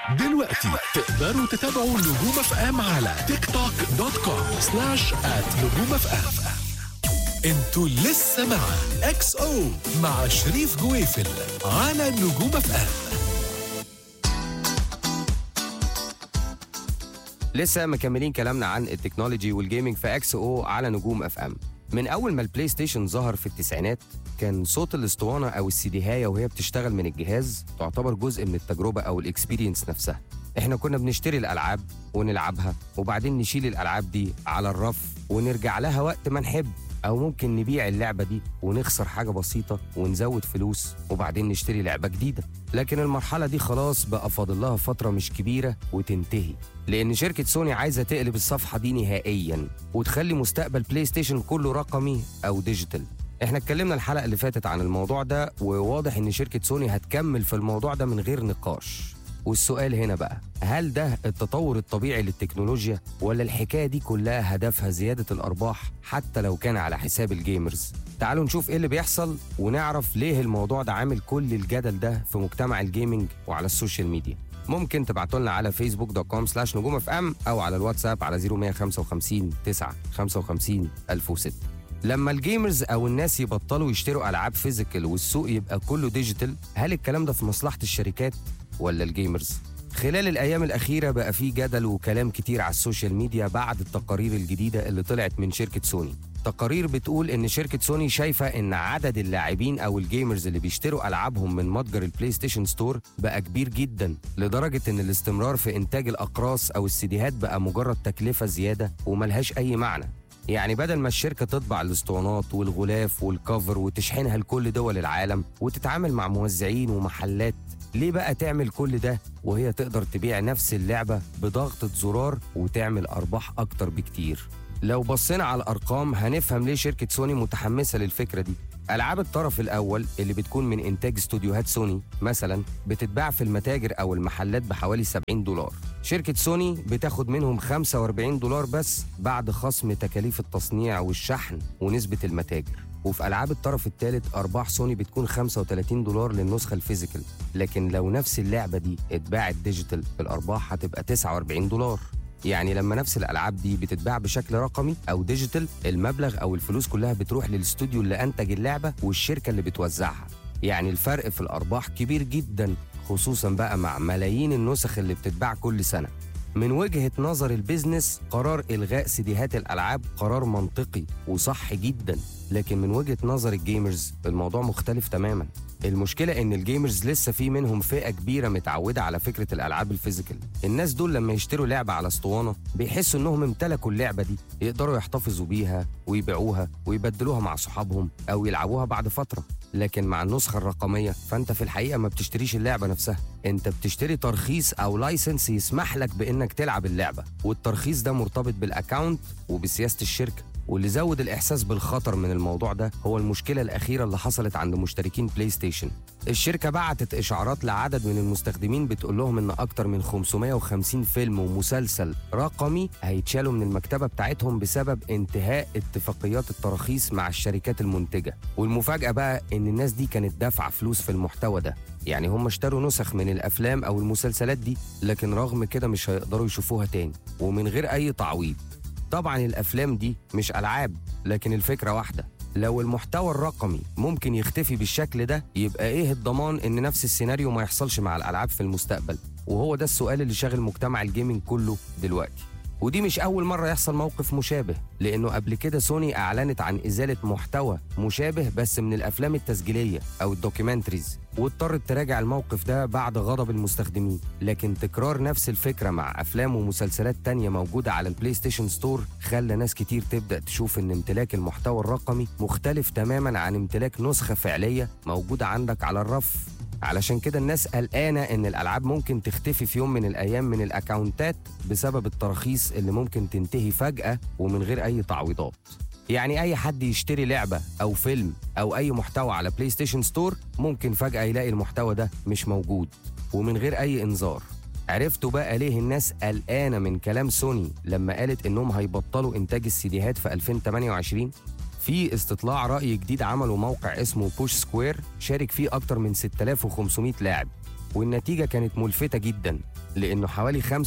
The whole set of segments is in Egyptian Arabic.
دلوقتي تقدروا تتابعوا نجوم اف ام على تيك توك دوت كوم سلاش ات نجوم اف ام انتوا لسه مع اكس او مع شريف جويفل على نجوم اف ام لسه مكملين كلامنا عن التكنولوجي والجيمنج في اكس او على نجوم اف ام من اول ما البلاي ستيشن ظهر في التسعينات كان صوت الاسطوانه او السي هايه وهي بتشتغل من الجهاز تعتبر جزء من التجربه او الاكسبيرينس نفسها احنا كنا بنشتري الالعاب ونلعبها وبعدين نشيل الالعاب دي على الرف ونرجع لها وقت ما نحب او ممكن نبيع اللعبه دي ونخسر حاجه بسيطه ونزود فلوس وبعدين نشتري لعبه جديده لكن المرحله دي خلاص بقى فاضل لها فتره مش كبيره وتنتهي لان شركه سوني عايزه تقلب الصفحه دي نهائيا وتخلي مستقبل بلاي ستيشن كله رقمي او ديجيتال احنا اتكلمنا الحلقه اللي فاتت عن الموضوع ده وواضح ان شركه سوني هتكمل في الموضوع ده من غير نقاش والسؤال هنا بقى هل ده التطور الطبيعي للتكنولوجيا ولا الحكايه دي كلها هدفها زياده الارباح حتى لو كان على حساب الجيمرز تعالوا نشوف ايه اللي بيحصل ونعرف ليه الموضوع ده عامل كل الجدل ده في مجتمع الجيمنج وعلى السوشيال ميديا ممكن تبعتوا لنا على فيسبوك دوت كوم سلاش نجوم اف ام او على الواتساب على 0155 9 55 1006 لما الجيمرز او الناس يبطلوا يشتروا العاب فيزيكال والسوق يبقى كله ديجيتال هل الكلام ده في مصلحه الشركات ولا الجيمرز خلال الايام الاخيره بقى في جدل وكلام كتير على السوشيال ميديا بعد التقارير الجديده اللي طلعت من شركه سوني تقارير بتقول ان شركه سوني شايفه ان عدد اللاعبين او الجيمرز اللي بيشتروا العابهم من متجر البلاي ستيشن ستور بقى كبير جدا لدرجه ان الاستمرار في انتاج الاقراص او السيديهات بقى مجرد تكلفه زياده وملهاش اي معنى يعني بدل ما الشركة تطبع الاسطوانات والغلاف والكفر وتشحنها لكل دول العالم وتتعامل مع موزعين ومحلات ليه بقى تعمل كل ده وهي تقدر تبيع نفس اللعبة بضغطة زرار وتعمل أرباح أكتر بكتير لو بصينا على الأرقام هنفهم ليه شركة سوني متحمسة للفكرة دي ألعاب الطرف الأول اللي بتكون من إنتاج استوديوهات سوني مثلا بتتباع في المتاجر أو المحلات بحوالي 70 دولار شركة سوني بتاخد منهم 45 دولار بس بعد خصم تكاليف التصنيع والشحن ونسبة المتاجر وفي ألعاب الطرف الثالث أرباح سوني بتكون 35 دولار للنسخة الفيزيكال لكن لو نفس اللعبة دي اتباعت ديجيتال الأرباح هتبقى 49 دولار يعني لما نفس الالعاب دي بتتباع بشكل رقمي او ديجيتال المبلغ او الفلوس كلها بتروح للاستوديو اللي انتج اللعبه والشركه اللي بتوزعها يعني الفرق في الارباح كبير جدا خصوصا بقى مع ملايين النسخ اللي بتتباع كل سنه من وجهه نظر البيزنس قرار الغاء سيديهات الالعاب قرار منطقي وصح جدا لكن من وجهه نظر الجيمرز الموضوع مختلف تماما المشكلة إن الجيمرز لسه في منهم فئة كبيرة متعودة على فكرة الألعاب الفيزيكال الناس دول لما يشتروا لعبة على اسطوانة بيحسوا إنهم امتلكوا اللعبة دي يقدروا يحتفظوا بيها ويبيعوها ويبدلوها مع صحابهم أو يلعبوها بعد فترة لكن مع النسخة الرقمية فأنت في الحقيقة ما بتشتريش اللعبة نفسها أنت بتشتري ترخيص أو لايسنس يسمح لك بإنك تلعب اللعبة والترخيص ده مرتبط بالأكاونت وبسياسة الشركة واللي زود الإحساس بالخطر من الموضوع ده هو المشكلة الأخيرة اللي حصلت عند مشتركين بلاي ستيشن الشركة بعتت إشعارات لعدد من المستخدمين بتقول لهم إن أكتر من 550 فيلم ومسلسل رقمي هيتشالوا من المكتبة بتاعتهم بسبب انتهاء اتفاقيات التراخيص مع الشركات المنتجة والمفاجأة بقى إن الناس دي كانت دافعة فلوس في المحتوى ده يعني هم اشتروا نسخ من الأفلام أو المسلسلات دي لكن رغم كده مش هيقدروا يشوفوها تاني ومن غير أي تعويض طبعا الافلام دي مش العاب لكن الفكره واحده لو المحتوى الرقمي ممكن يختفي بالشكل ده يبقى ايه الضمان ان نفس السيناريو ما يحصلش مع الالعاب في المستقبل وهو ده السؤال اللي شاغل مجتمع الجيمنج كله دلوقتي ودي مش أول مرة يحصل موقف مشابه لأنه قبل كده سوني أعلنت عن إزالة محتوى مشابه بس من الأفلام التسجيلية أو الدوكيومنتريز واضطرت تراجع الموقف ده بعد غضب المستخدمين لكن تكرار نفس الفكرة مع أفلام ومسلسلات تانية موجودة على البلاي ستيشن ستور خلى ناس كتير تبدأ تشوف إن امتلاك المحتوى الرقمي مختلف تماما عن امتلاك نسخة فعلية موجودة عندك على الرف علشان كده الناس قلقانه ان الالعاب ممكن تختفي في يوم من الايام من الاكونتات بسبب التراخيص اللي ممكن تنتهي فجاه ومن غير اي تعويضات يعني اي حد يشتري لعبه او فيلم او اي محتوى على بلاي ستيشن ستور ممكن فجاه يلاقي المحتوى ده مش موجود ومن غير اي انذار عرفتوا بقى ليه الناس قلقانه من كلام سوني لما قالت انهم هيبطلوا انتاج السيديهات في 2028 في استطلاع رأي جديد عمله موقع اسمه بوش سكوير شارك فيه أكتر من 6500 لاعب والنتيجة كانت ملفتة جدا لأنه حوالي 45%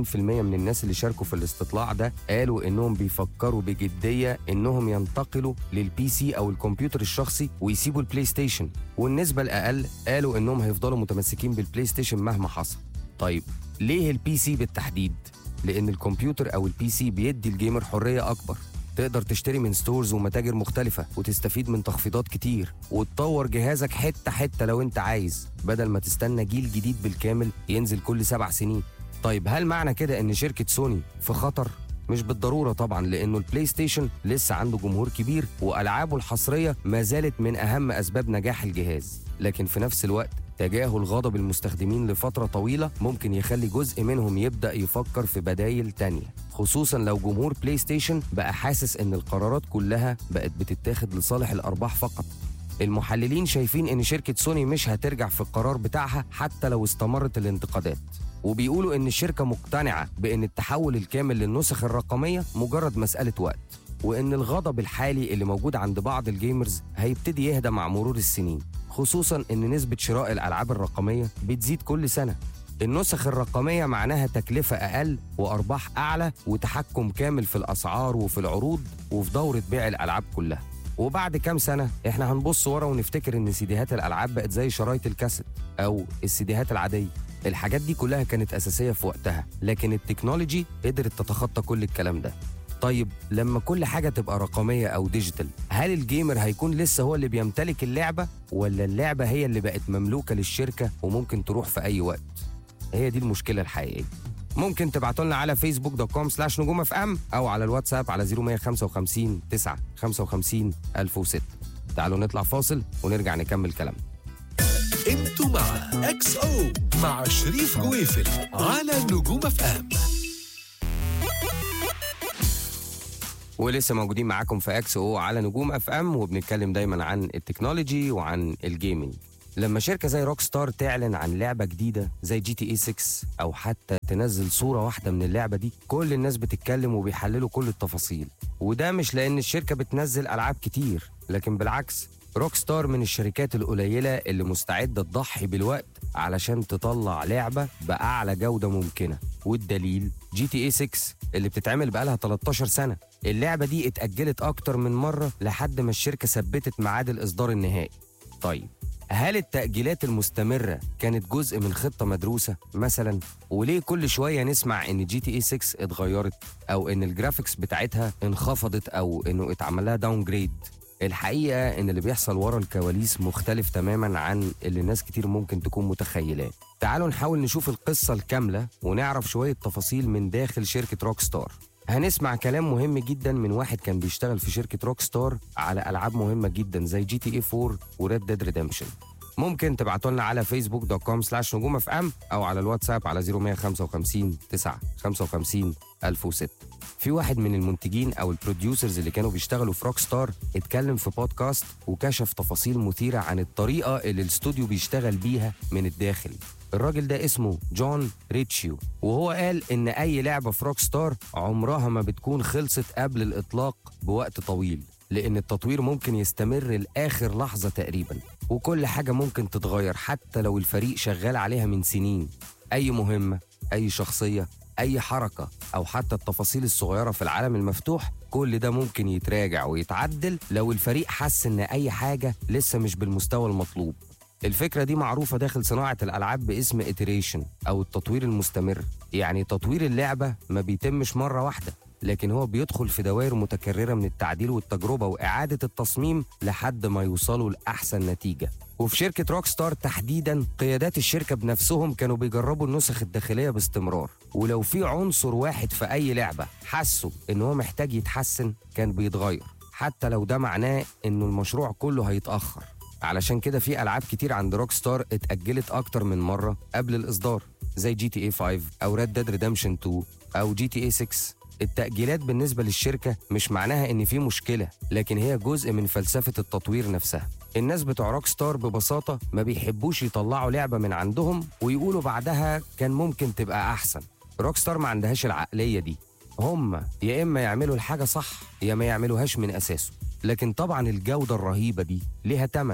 من الناس اللي شاركوا في الاستطلاع ده قالوا إنهم بيفكروا بجدية إنهم ينتقلوا للبي سي أو الكمبيوتر الشخصي ويسيبوا البلاي ستيشن والنسبة الأقل قالوا إنهم هيفضلوا متمسكين بالبلاي ستيشن مهما حصل طيب ليه البي سي بالتحديد؟ لأن الكمبيوتر أو البي سي بيدي الجيمر حرية أكبر تقدر تشتري من ستورز ومتاجر مختلفة وتستفيد من تخفيضات كتير وتطور جهازك حتة حتة لو انت عايز بدل ما تستنى جيل جديد بالكامل ينزل كل سبع سنين طيب هل معنى كده ان شركة سوني في خطر؟ مش بالضرورة طبعا لأنه البلاي ستيشن لسه عنده جمهور كبير وألعابه الحصرية ما زالت من أهم أسباب نجاح الجهاز لكن في نفس الوقت تجاهل غضب المستخدمين لفترة طويلة ممكن يخلي جزء منهم يبدأ يفكر في بدايل تانية خصوصا لو جمهور بلاي ستيشن بقى حاسس ان القرارات كلها بقت بتتاخد لصالح الأرباح فقط المحللين شايفين ان شركة سوني مش هترجع في القرار بتاعها حتى لو استمرت الانتقادات وبيقولوا ان الشركة مقتنعة بان التحول الكامل للنسخ الرقمية مجرد مسألة وقت وان الغضب الحالي اللي موجود عند بعض الجيمرز هيبتدي يهدى مع مرور السنين خصوصا ان نسبة شراء الالعاب الرقمية بتزيد كل سنة النسخ الرقمية معناها تكلفة أقل وأرباح أعلى وتحكم كامل في الأسعار وفي العروض وفي دورة بيع الألعاب كلها وبعد كام سنة احنا هنبص ورا ونفتكر ان سيديهات الألعاب بقت زي شرايط الكاسيت أو السيديهات العادية الحاجات دي كلها كانت أساسية في وقتها لكن التكنولوجي قدرت تتخطى كل الكلام ده طيب لما كل حاجة تبقى رقمية أو ديجيتال هل الجيمر هيكون لسه هو اللي بيمتلك اللعبة ولا اللعبة هي اللي بقت مملوكة للشركة وممكن تروح في أي وقت هي دي المشكلة الحقيقية ممكن تبعتوا لنا على فيسبوك دوت كوم سلاش نجوم اف ام او على الواتساب على 0155 9 55 1006 تعالوا نطلع فاصل ونرجع نكمل كلامنا انتوا مع اكس او مع شريف جويفل على نجوم اف ام ولسه موجودين معاكم في اكس او على نجوم اف ام وبنتكلم دايما عن التكنولوجي وعن الجيمنج لما شركه زي روك ستار تعلن عن لعبه جديده زي جي تي اي 6 او حتى تنزل صوره واحده من اللعبه دي كل الناس بتتكلم وبيحللوا كل التفاصيل وده مش لان الشركه بتنزل العاب كتير لكن بالعكس روك ستار من الشركات القليله اللي مستعده تضحي بالوقت علشان تطلع لعبه باعلى جوده ممكنه والدليل جي تي اي 6 اللي بتتعمل بقالها 13 سنه اللعبه دي اتاجلت اكتر من مره لحد ما الشركه ثبتت ميعاد الاصدار النهائي طيب هل التأجيلات المستمرة كانت جزء من خطة مدروسة مثلا؟ وليه كل شوية نسمع إن جي تي اي 6 اتغيرت أو إن الجرافيكس بتاعتها انخفضت أو إنه اتعمل لها داون جريد؟ الحقيقة إن اللي بيحصل ورا الكواليس مختلف تماما عن اللي ناس كتير ممكن تكون متخيلاه. تعالوا نحاول نشوف القصة الكاملة ونعرف شوية تفاصيل من داخل شركة روك ستار. هنسمع كلام مهم جدا من واحد كان بيشتغل في شركة روك ستار على ألعاب مهمة جدا زي جي تي اي 4 وريد ديد ريدمشن ممكن تبعتوا لنا على فيسبوك دوت كوم سلاش نجوم اف ام او على الواتساب على 0155 9 55 1006 في واحد من المنتجين او البروديوسرز اللي كانوا بيشتغلوا في روك ستار اتكلم في بودكاست وكشف تفاصيل مثيره عن الطريقه اللي الاستوديو بيشتغل بيها من الداخل الراجل ده اسمه جون ريتشيو وهو قال ان اي لعبه في روك ستار عمرها ما بتكون خلصت قبل الاطلاق بوقت طويل لان التطوير ممكن يستمر لاخر لحظه تقريبا وكل حاجه ممكن تتغير حتى لو الفريق شغال عليها من سنين اي مهمه اي شخصيه اي حركه او حتى التفاصيل الصغيره في العالم المفتوح كل ده ممكن يتراجع ويتعدل لو الفريق حس ان اي حاجه لسه مش بالمستوى المطلوب الفكرة دي معروفة داخل صناعة الألعاب باسم iteration أو التطوير المستمر يعني تطوير اللعبة ما بيتمش مرة واحدة لكن هو بيدخل في دوائر متكررة من التعديل والتجربة وإعادة التصميم لحد ما يوصلوا لأحسن نتيجة وفي شركة روك ستار تحديدا قيادات الشركة بنفسهم كانوا بيجربوا النسخ الداخلية باستمرار ولو في عنصر واحد في أي لعبة حسوا إن هو محتاج يتحسن كان بيتغير حتى لو ده معناه إنه المشروع كله هيتأخر علشان كده في العاب كتير عند روك ستار اتاجلت اكتر من مره قبل الاصدار زي جي تي اي 5 او ريد ديد ريدمشن 2 او جي تي اي 6 التأجيلات بالنسبة للشركة مش معناها إن في مشكلة، لكن هي جزء من فلسفة التطوير نفسها. الناس بتوع روك ستار ببساطة ما بيحبوش يطلعوا لعبة من عندهم ويقولوا بعدها كان ممكن تبقى أحسن. روك ستار ما عندهاش العقلية دي. هم يا إما يعملوا الحاجة صح يا ما يعملوهاش من أساسه. لكن طبعا الجودة الرهيبة دي ليها تمن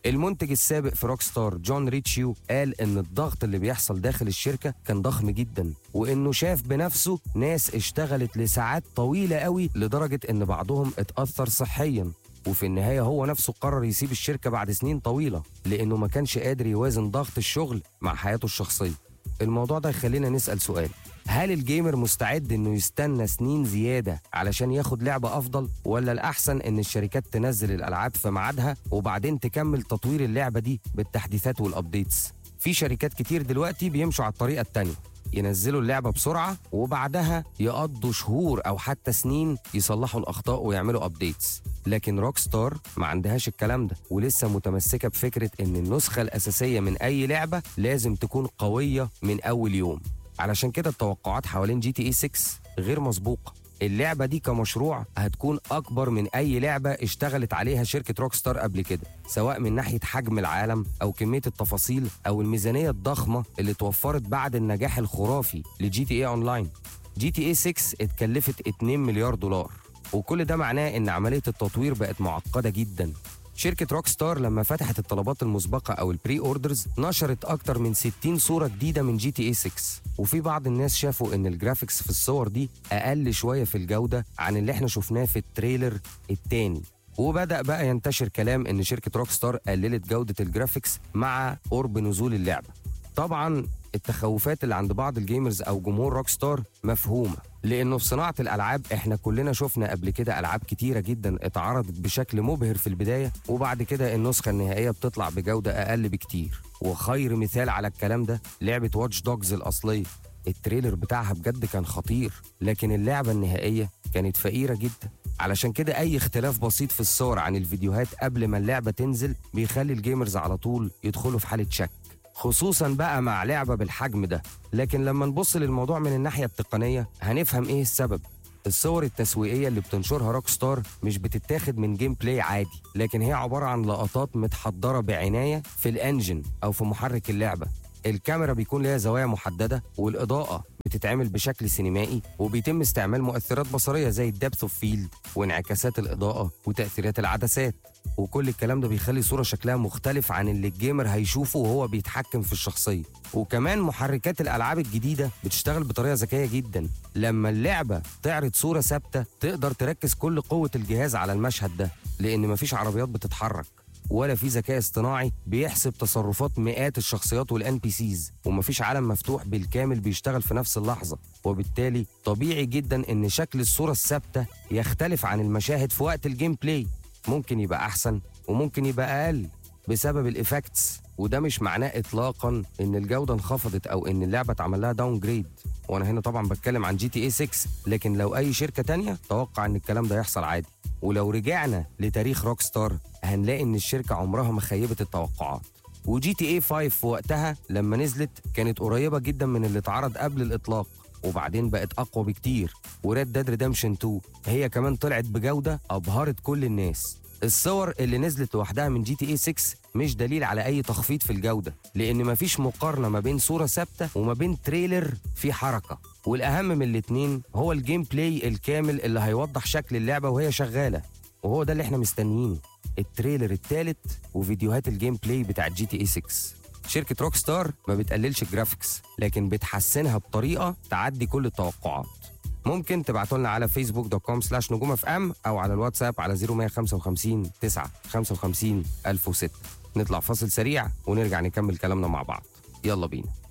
المنتج السابق في روك ستار جون ريتشيو قال ان الضغط اللي بيحصل داخل الشركه كان ضخم جدا وانه شاف بنفسه ناس اشتغلت لساعات طويله قوي لدرجه ان بعضهم اتاثر صحيا وفي النهايه هو نفسه قرر يسيب الشركه بعد سنين طويله لانه ما كانش قادر يوازن ضغط الشغل مع حياته الشخصيه الموضوع ده يخلينا نسال سؤال هل الجيمر مستعد انه يستنى سنين زياده علشان ياخد لعبه افضل ولا الاحسن ان الشركات تنزل الالعاب في ميعادها وبعدين تكمل تطوير اللعبه دي بالتحديثات والابديتس في شركات كتير دلوقتي بيمشوا على الطريقه التانيه ينزلوا اللعبه بسرعه وبعدها يقضوا شهور او حتى سنين يصلحوا الاخطاء ويعملوا ابديتس لكن روك ستار ما عندهاش الكلام ده ولسه متمسكه بفكره ان النسخه الاساسيه من اي لعبه لازم تكون قويه من اول يوم علشان كده التوقعات حوالين جي تي اي 6 غير مسبوقه اللعبة دي كمشروع هتكون أكبر من أي لعبة اشتغلت عليها شركة روك ستار قبل كده سواء من ناحية حجم العالم أو كمية التفاصيل أو الميزانية الضخمة اللي اتوفرت بعد النجاح الخرافي لجي تي اي أونلاين جي تي اي 6 اتكلفت 2 مليار دولار وكل ده معناه إن عملية التطوير بقت معقدة جدا شركة روك ستار لما فتحت الطلبات المسبقة أو البري أوردرز نشرت أكتر من 60 صورة جديدة من جي تي اي 6 وفي بعض الناس شافوا إن الجرافيكس في الصور دي أقل شوية في الجودة عن اللي احنا شفناه في التريلر التاني وبدأ بقى ينتشر كلام إن شركة روك ستار قللت جودة الجرافيكس مع قرب نزول اللعبة طبعا التخوفات اللي عند بعض الجيمرز او جمهور روك ستار مفهومه لانه في صناعه الالعاب احنا كلنا شفنا قبل كده العاب كتيره جدا اتعرضت بشكل مبهر في البدايه وبعد كده النسخه النهائيه بتطلع بجوده اقل بكتير وخير مثال على الكلام ده لعبه واتش دوجز الاصليه التريلر بتاعها بجد كان خطير لكن اللعبه النهائيه كانت فقيره جدا علشان كده اي اختلاف بسيط في الصور عن الفيديوهات قبل ما اللعبه تنزل بيخلي الجيمرز على طول يدخلوا في حاله شك خصوصا بقى مع لعبة بالحجم ده لكن لما نبص للموضوع من الناحية التقنية هنفهم ايه السبب الصور التسويقية اللي بتنشرها روك ستار مش بتتاخد من جيم بلاي عادي لكن هي عبارة عن لقطات متحضرة بعناية في الانجن أو في محرك اللعبة الكاميرا بيكون ليها زوايا محددة والإضاءة بتتعمل بشكل سينمائي وبيتم استعمال مؤثرات بصرية زي الدبث اوف فيلد وانعكاسات الإضاءة وتأثيرات العدسات وكل الكلام ده بيخلي صورة شكلها مختلف عن اللي الجيمر هيشوفه وهو بيتحكم في الشخصية وكمان محركات الألعاب الجديدة بتشتغل بطريقة ذكية جدا لما اللعبة تعرض صورة ثابتة تقدر تركز كل قوة الجهاز على المشهد ده لأن مفيش عربيات بتتحرك ولا في ذكاء اصطناعي بيحسب تصرفات مئات الشخصيات والان بي سيز ومفيش عالم مفتوح بالكامل بيشتغل في نفس اللحظه وبالتالي طبيعي جدا ان شكل الصوره الثابته يختلف عن المشاهد في وقت الجيم بلاي ممكن يبقى احسن وممكن يبقى اقل بسبب الايفكتس وده مش معناه اطلاقا ان الجوده انخفضت او ان اللعبه اتعمل لها داون جريد وانا هنا طبعا بتكلم عن جي تي اي 6 لكن لو اي شركه تانية توقع ان الكلام ده يحصل عادي ولو رجعنا لتاريخ روك ستار هنلاقي ان الشركه عمرها ما خيبت التوقعات وجي تي اي 5 في وقتها لما نزلت كانت قريبه جدا من اللي اتعرض قبل الاطلاق وبعدين بقت اقوى بكتير وريد ديد ريدمشن 2 هي كمان طلعت بجوده ابهرت كل الناس الصور اللي نزلت لوحدها من جي تي اي 6 مش دليل على اي تخفيض في الجوده لان مفيش مقارنه ما بين صوره ثابته وما بين تريلر في حركه والاهم من الاتنين هو الجيم بلاي الكامل اللي هيوضح شكل اللعبه وهي شغاله وهو ده اللي احنا مستنيينه التريلر التالت وفيديوهات الجيم بلاي بتاعت جي تي اي 6 شركة روك ستار ما بتقللش الجرافيكس لكن بتحسنها بطريقة تعدي كل التوقعات ممكن تبعتوا لنا على فيسبوك دوت كوم سلاش نجوم اف ام او على الواتساب على 0155 9 55 1006 نطلع فاصل سريع ونرجع نكمل كلامنا مع بعض يلا بينا